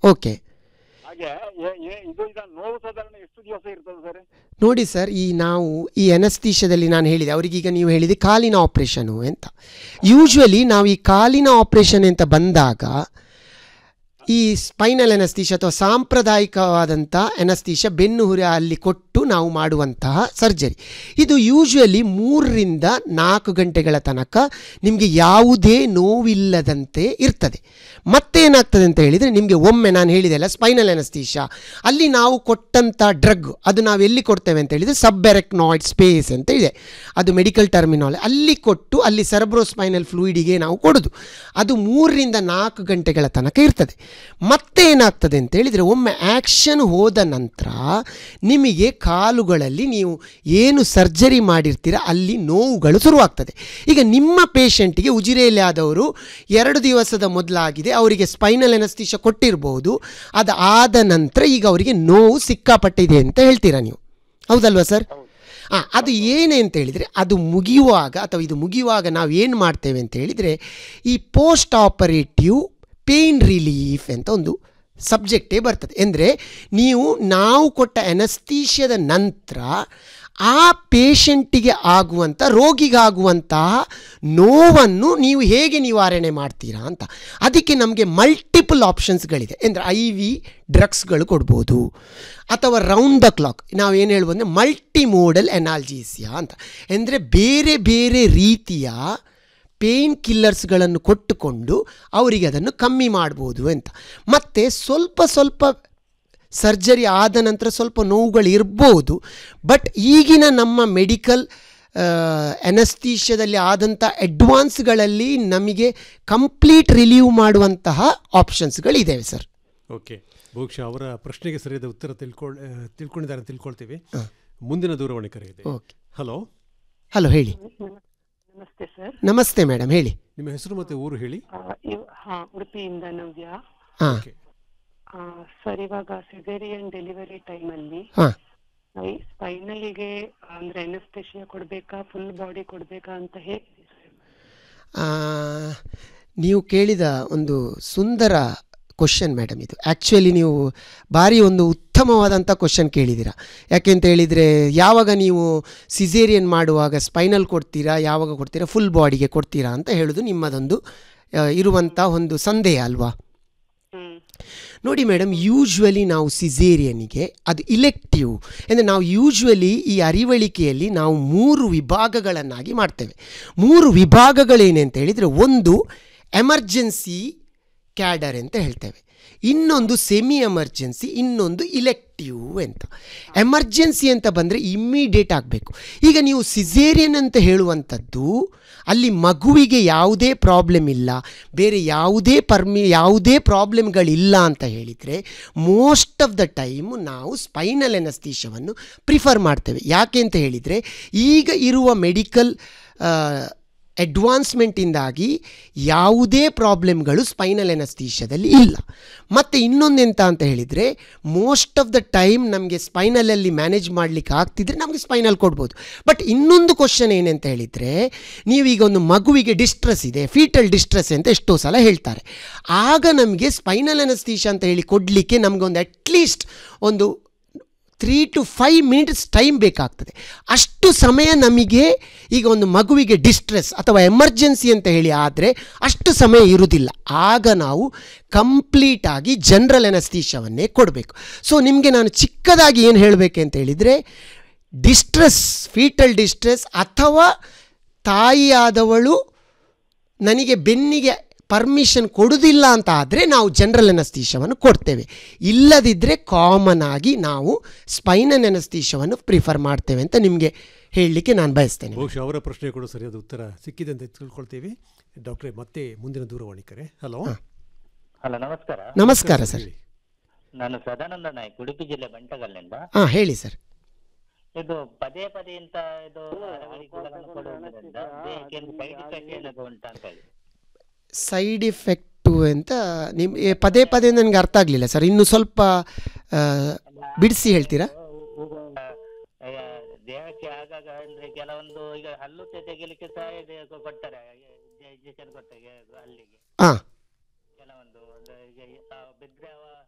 Okay ಹಾಗೆ ಏ- ಏ- ಇದು ಈಗ ನೋವು ಸಾಧಾರಣ ಎಷ್ಟು ದಿವಸ ಇರ್ತದೆ ಸರ್ ನೋಡಿ ಸರ್ ಈ ನಾವು ಈ ಎನಸ್ತೀಶದಲ್ಲಿ ನಾನು ಹೇಳಿದೆ ಅವರಿಗೀಗ ನೀವು ಹೇಳಿದೆ ಕಾಲಿನ ಆಪ್ರೇಷನು ಅಂತ ಯೂಶ್ವಲಿ ನಾವು ಈ ಕಾಲಿನ ಆಪ್ರೇಷನ್ ಅಂತ ಬಂದಾಗ ಈ ಸ್ಪೈನಲ್ ಎನಸ್ತೀಶ ಅಥವಾ ಸಾಂಪ್ರದಾಯಿಕವಾದಂಥ ಎನಸ್ತೀಶ ಬೆನ್ನು ಹುರಿ ಅಲ್ಲಿ ಕೊಟ್ಟು ನಾವು ಮಾಡುವಂತಹ ಸರ್ಜರಿ ಇದು ಯೂಶ್ವಲಿ ಮೂರರಿಂದ ನಾಲ್ಕು ಗಂಟೆಗಳ ತನಕ ನಿಮಗೆ ಯಾವುದೇ ನೋವಿಲ್ಲದಂತೆ ಇರ್ತದೆ ಮತ್ತೇನಾಗ್ತದೆ ಅಂತ ಹೇಳಿದರೆ ನಿಮಗೆ ಒಮ್ಮೆ ನಾನು ಹೇಳಿದೆ ಅಲ್ಲ ಸ್ಪೈನಲ್ ಎನಸ್ತೀಶ ಅಲ್ಲಿ ನಾವು ಕೊಟ್ಟಂಥ ಡ್ರಗ್ ಅದು ನಾವು ಎಲ್ಲಿ ಕೊಡ್ತೇವೆ ಅಂತ ಹೇಳಿದರೆ ಸಬ್ಬೆರೆಕ್ನಾಯ್ಡ್ ಸ್ಪೇಸ್ ಅಂತ ಇದೆ ಅದು ಮೆಡಿಕಲ್ ಟರ್ಮಿನಾಲಜಿ ಅಲ್ಲಿ ಕೊಟ್ಟು ಅಲ್ಲಿ ಸೆರಬ್ರೋಸ್ಪೈನಲ್ ಫ್ಲೂಯಿಡಿಗೆ ನಾವು ಕೊಡೋದು ಅದು ಮೂರರಿಂದ ನಾಲ್ಕು ಗಂಟೆಗಳ ತನಕ ಇರ್ತದೆ ಮತ್ತೆ ಏನಾಗ್ತದೆ ಅಂತ ಹೇಳಿದರೆ ಒಮ್ಮೆ ಆ್ಯಕ್ಷನ್ ಹೋದ ನಂತರ ನಿಮಗೆ ಕಾಲುಗಳಲ್ಲಿ ನೀವು ಏನು ಸರ್ಜರಿ ಮಾಡಿರ್ತೀರ ಅಲ್ಲಿ ನೋವುಗಳು ಶುರುವಾಗ್ತದೆ ಈಗ ನಿಮ್ಮ ಪೇಷಂಟಿಗೆ ಉಜಿರೆಯಲ್ಲಿ ಆದವರು ಎರಡು ದಿವಸದ ಮೊದಲಾಗಿದೆ ಅವರಿಗೆ ಸ್ಪೈನಲ್ ಎನಸ್ತೀಶ ಕೊಟ್ಟಿರ್ಬೋದು ಅದು ಆದ ನಂತರ ಈಗ ಅವರಿಗೆ ನೋವು ಸಿಕ್ಕಾಪಟ್ಟಿದೆ ಅಂತ ಹೇಳ್ತೀರಾ ನೀವು ಹೌದಲ್ವಾ ಸರ್ ಹಾಂ ಅದು ಏನೇ ಅಂತ ಹೇಳಿದರೆ ಅದು ಮುಗಿಯುವಾಗ ಅಥವಾ ಇದು ಮುಗಿಯುವಾಗ ನಾವು ಏನು ಮಾಡ್ತೇವೆ ಅಂತ ಹೇಳಿದರೆ ಈ ಪೋಸ್ಟ್ ಆಪರೇಟಿವ್ ಪೇಯ್ನ್ ರಿಲೀಫ್ ಅಂತ ಒಂದು ಸಬ್ಜೆಕ್ಟೇ ಬರ್ತದೆ ಅಂದರೆ ನೀವು ನಾವು ಕೊಟ್ಟ ಎನಸ್ತೀಷ್ಯದ ನಂತರ ಆ ಪೇಷಂಟಿಗೆ ಆಗುವಂಥ ರೋಗಿಗಾಗುವಂತಹ ನೋವನ್ನು ನೀವು ಹೇಗೆ ನಿವಾರಣೆ ಮಾಡ್ತೀರಾ ಅಂತ ಅದಕ್ಕೆ ನಮಗೆ ಮಲ್ಟಿಪಲ್ ಆಪ್ಷನ್ಸ್ಗಳಿದೆ ಅಂದರೆ ಐ ವಿ ಡ್ರಗ್ಸ್ಗಳು ಕೊಡ್ಬೋದು ಅಥವಾ ರೌಂಡ್ ದ ಕ್ಲಾಕ್ ನಾವು ಏನು ಹೇಳ್ಬೋದು ಅಂದರೆ ಮಲ್ಟಿ ಮೋಡಲ್ ಎನಾಲ್ಜೀಸಿಯಾ ಅಂತ ಅಂದರೆ ಬೇರೆ ಬೇರೆ ರೀತಿಯ ಪೇಯ್ನ್ ಕಿಲ್ಲರ್ಸ್ಗಳನ್ನು ಕೊಟ್ಟುಕೊಂಡು ಅವರಿಗೆ ಅದನ್ನು ಕಮ್ಮಿ ಮಾಡ್ಬೋದು ಅಂತ ಮತ್ತು ಸ್ವಲ್ಪ ಸ್ವಲ್ಪ ಸರ್ಜರಿ ಆದ ನಂತರ ಸ್ವಲ್ಪ ನೋವುಗಳು ಇರ್ಬೋದು ಬಟ್ ಈಗಿನ ನಮ್ಮ ಮೆಡಿಕಲ್ ಎನಸ್ತೀಷ್ಯದಲ್ಲಿ ಆದಂಥ ಅಡ್ವಾನ್ಸ್ಗಳಲ್ಲಿ ನಮಗೆ ಕಂಪ್ಲೀಟ್ ರಿಲೀವ್ ಮಾಡುವಂತಹ ಆಪ್ಷನ್ಸ್ಗಳಿದ್ದಾವೆ ಸರ್ ಓಕೆ ಬಹುಶಃ ಅವರ ಪ್ರಶ್ನೆಗೆ ಸರಿಯಾದ ಉತ್ತರ ತಿಳ್ಕೊಳ್ ಆ, ತಿಳ್ಕೊಂಡಿದ್ದಾರೆ ಅಂತ ತಿಳ್ಕೊಳ್ತೀವಿ ಮುಂದಿನ ದೂರವಾಣಿ ಕರೆ ಇದೆ ಓಕೆ ಹಲೋ ಹಲೋ ಹೇಳಿ ನಮಸ್ತೆ ಸರ್ ನಮಸ್ತೆ ಮೇಡಮ್ ಹೇಳಿ ನಿಮ್ಮ ಹೆಸರು ಮತ್ತು ಊರು ಹೇಳಿ ಹಾ ಉಡುಪಿಯಿಂದ ನವ್ಯ ಹಾಂ ಓಕೆ ಆ, ಸರ್ ಇವಾಗ ಸಿಸೇರಿಯನ್ ಡೆಲಿವರಿ ಟೈಮಲ್ಲಿ ಹಾಂ ಸ್ಪೈನಲಿಗೆ ಅಂದ್ರೆ ಎನಸ್ಟೇಷಿಯಾ ಕೊಡ್ಬೇಕಾ ಫುಲ್ ಬಾಡಿ ಕೊಡ್ಬೇಕಾ ಅಂತ ಹೇಗೆ ಆ, ನೀವು ಕೇಳಿದ ಒಂದು ಸುಂದರ ಕ್ವಶನ್ ಮೇಡಮ್ ಇದು ಆ್ಯಕ್ಚುಲಿ ನೀವು ಭಾರಿ ಒಂದು ಉತ್ತಮವಾದಂಥ ಕ್ವಶನ್ ಕೇಳಿದ್ದೀರಾ ಯಾಕೆಂತ ಹೇಳಿದರೆ ಯಾವಾಗ ನೀವು ಸಿಸೇರಿಯನ್ ಮಾಡುವಾಗ ಸ್ಪೈನಲ್ ಕೊಡ್ತೀರಾ ಯಾವಾಗ ಕೊಡ್ತೀರಾ ಫುಲ್ ಬಾಡಿಗೆ ಕೊಡ್ತೀರಾ ಅಂತ ಹೇಳೋದು ನಿಮ್ಮದೊಂದು ಆ, ಇರುವಂಥ ಒಂದು ಸಂದೇಹ ಅಲ್ವಾ ಹ್ಮ್ ನೋಡಿ ಮೇಡಮ್ ಯೂಶ್ವಲಿ ನಾವು ಸಿಸೇರಿಯನಿಗೆ ಅದು ಇಲೆಕ್ಟಿವ್ ಅಂದರೆ ನಾವು ಯೂಶ್ವಲಿ ಈ ಅರಿವಳಿಕೆಯಲ್ಲಿ ನಾವು ಮೂರು ವಿಭಾಗಗಳನ್ನಾಗಿ ಮಾಡ್ತೇವೆ ಮೂರು ವಿಭಾಗಗಳೇನೆ ಅಂತ ಹೇಳಿದರೆ ಒಂದು ಎಮರ್ಜೆನ್ಸಿ ಕ್ಯಾಡರ್ ಅಂತ ಹೇಳ್ತೇವೆ ಇನ್ನೊಂದು ಸೆಮಿ ಎಮರ್ಜೆನ್ಸಿ ಇನ್ನೊಂದು ಇಲೆಕ್ಟಿವ್ ಅಂತ ಎಮರ್ಜೆನ್ಸಿ ಅಂತ ಬಂದರೆ ಇಮ್ಮಿಡಿಯೇಟ್ ಆಗಬೇಕು ಈಗ ನೀವು ಸಿಸೇರಿಯನ್ ಅಂತ ಹೇಳುವಂಥದ್ದು ಅಲ್ಲಿ ಮಗುವಿಗೆ ಯಾವುದೇ ಪ್ರಾಬ್ಲಮ್ ಇಲ್ಲ ಬೇರೆ ಯಾವುದೇ ಪರ್ಮಿ ಯಾವುದೇ ಪ್ರಾಬ್ಲಮ್ಗಳಿಲ್ಲ ಅಂತ ಹೇಳಿದರೆ ಮೋಸ್ಟ್ ಆಫ್ ದ ಟೈಮು ನಾವು ಸ್ಪೈನಲ್ ಎನಸ್ತೀಶವನ್ನು ಪ್ರಿಫರ್ ಮಾಡ್ತೇವೆ ಯಾಕೆ ಅಂತ ಹೇಳಿದರೆ ಈಗ ಇರುವ ಮೆಡಿಕಲ್ ಅಡ್ವಾನ್ಸ್ಮೆಂಟಿಂದಾಗಿ ಯಾವುದೇ ಪ್ರಾಬ್ಲಮ್ಗಳು ಸ್ಪೈನಲ್ ಎನಸ್ತೀಶದಲ್ಲಿ ಇಲ್ಲ ಮತ್ತು ಇನ್ನೊಂದೆಂತ ಅಂತ ಹೇಳಿದರೆ ಮೋಸ್ಟ್ ಆಫ್ ದ ಟೈಮ್ ನಮಗೆ ಸ್ಪೈನಲಲ್ಲಿ ಮ್ಯಾನೇಜ್ ಮಾಡಲಿಕ್ಕೆ ಆಗ್ತಿದ್ರೆ ನಮಗೆ ಸ್ಪೈನಲ್ ಕೊಡ್ಬೋದು ಬಟ್ ಇನ್ನೊಂದು ಕ್ವಶನ್ ಏನಂತ ಹೇಳಿದರೆ ನೀವೀಗ ಒಂದು ಮಗುವಿಗೆ ಡಿಸ್ಟ್ರೆಸ್ ಇದೆ ಫೀಟಲ್ ಡಿಸ್ಟ್ರೆಸ್ ಅಂತ ಎಷ್ಟೋ ಸಲ ಹೇಳ್ತಾರೆ ಆಗ ನಮಗೆ ಸ್ಪೈನಲ್ ಎನಸ್ತೀಶ ಅಂತ ಹೇಳಿ ಕೊಡಲಿಕ್ಕೆ ನಮಗೆ ಒಂದು ಅಟ್ಲೀಸ್ಟ್ ಒಂದು three to five minutes time ಬೇಕಾಗ್ತದೆ ಅಷ್ಟು ಸಮಯ ನಮಗೆ ಈಗ ಒಂದು ಮಗುವಿಗೆ ಡಿಸ್ಟ್ರೆಸ್ ಅಥವಾ ಎಮರ್ಜೆನ್ಸಿ ಅಂತ ಹೇಳಿ ಆದರೆ ಅಷ್ಟು ಸಮಯ ಇರುವುದಿಲ್ಲ ಆಗ ನಾವು ಕಂಪ್ಲೀಟಾಗಿ ಜನರಲ್ ಎನಸ್ತೀಶವನ್ನೇ ಕೊಡಬೇಕು ಸೊ ನಿಮಗೆ ನಾನು ಚಿಕ್ಕದಾಗಿ ಏನು ಹೇಳಬೇಕು ಅಂತ ಹೇಳಿದರೆ ಡಿಸ್ಟ್ರೆಸ್ ಫೀಟಲ್ ಡಿಸ್ಟ್ರೆಸ್ ಅಥವಾ ತಾಯಿಯಾದವಳು ನನಗೆ ಬೆನ್ನಿಗೆ ಪರ್ಮಿಷನ್ ಕೊಡುವುದಿಲ್ಲ ಅಂತ ಆದರೆ ನಾವು ಜನರಲ್ ಎನಸ್ತೀಶವನ್ನು ಕೊಡ್ತೇವೆ ಇಲ್ಲದಿದ್ದರೆ ಕಾಮನ್ ಆಗಿ ನಾವು ಸ್ಪೈನಲ್ ಎನಸ್ತೀಶವನ್ನು ಪ್ರಿಫರ್ ಮಾಡ್ತೇವೆ ಅಂತ ನಿಮಗೆ ಹೇಳಲಿಕ್ಕೆ ನಾನು ಬಯಸ್ತೇನೆ ಬಹುಶಃ ಅವರ ಪ್ರಶ್ನೆ ಕೂಡ ಸರಿಯಾದ ಉತ್ತರ ಸಿಕ್ಕಿದೆ ಅಂತ ತಿಳ್ಕೊಳ್ತೀವಿ ಡಾಕ್ಟ್ರೇ ಮತ್ತೆ ಮುಂದಿನ ದೂರವಾಣಿ ಕರೆ ಹಲೋ ಹಲೋ ನಮಸ್ಕಾರ ನಮಸ್ಕಾರ ಸರ್ ಹೇಳಿ. ನಾನು ಸದಾನಂದ ನಾಯ್ಕ ಉಡುಪಿ ಜಿಲ್ಲೆ ಬಂಟಗಲ್ನಿಂದ ಹಾಂ ಹೇಳಿ ಸರ್ ಇದು ಪದೇ ಪದೇ ಇಂತ ಇದು ಅರವಳಿಕೆಗಳನ್ನು ಕೊಡುವುದರಿಂದ ದೇಹಕ್ಕೆ ಒಂದು ಸೈಡ್ ಇಫೆಕ್ಟ್ ಏನಾದ್ರು ಉಂಟಾ ಅಂತ ಹೇಳಿ ಸೈಡ್ ಇಫೆಕ್ಟು ಅಂತ ನಿಮ್ಮ ಏ, ಪದೇ ಪದೇ ನನಗೆ ಅರ್ಥ ಆಗಲಿಲ್ಲ ಸರ್ ಇನ್ನು ಸ್ವಲ್ಪ ಆ, ಬಿಡಿಸಿ ಹೇಳ್ತೀರಾ ಆ, ದೇಹಕ್ಕೆ ಆಗಾಗ ಅಂದ್ರೆ ಕೆಲವೊಂದು ಈಗ ಹಲ್ಲು ತೆ- ತೆಗಿಲಿಕ್ಕೆ ಸಹ ಇದು ಕೊಡ್ತಾರೆ ಇಂಜೆಕ್ಷನ್ ಕೊಡ್ತಾರೆ ಅಲ್ಲಿಗೆ ಹಾಂ ಕೆಲವೊಂದು ಒಂದು ಈಗ ಆ ಬಿದ್ರೆ ಅವ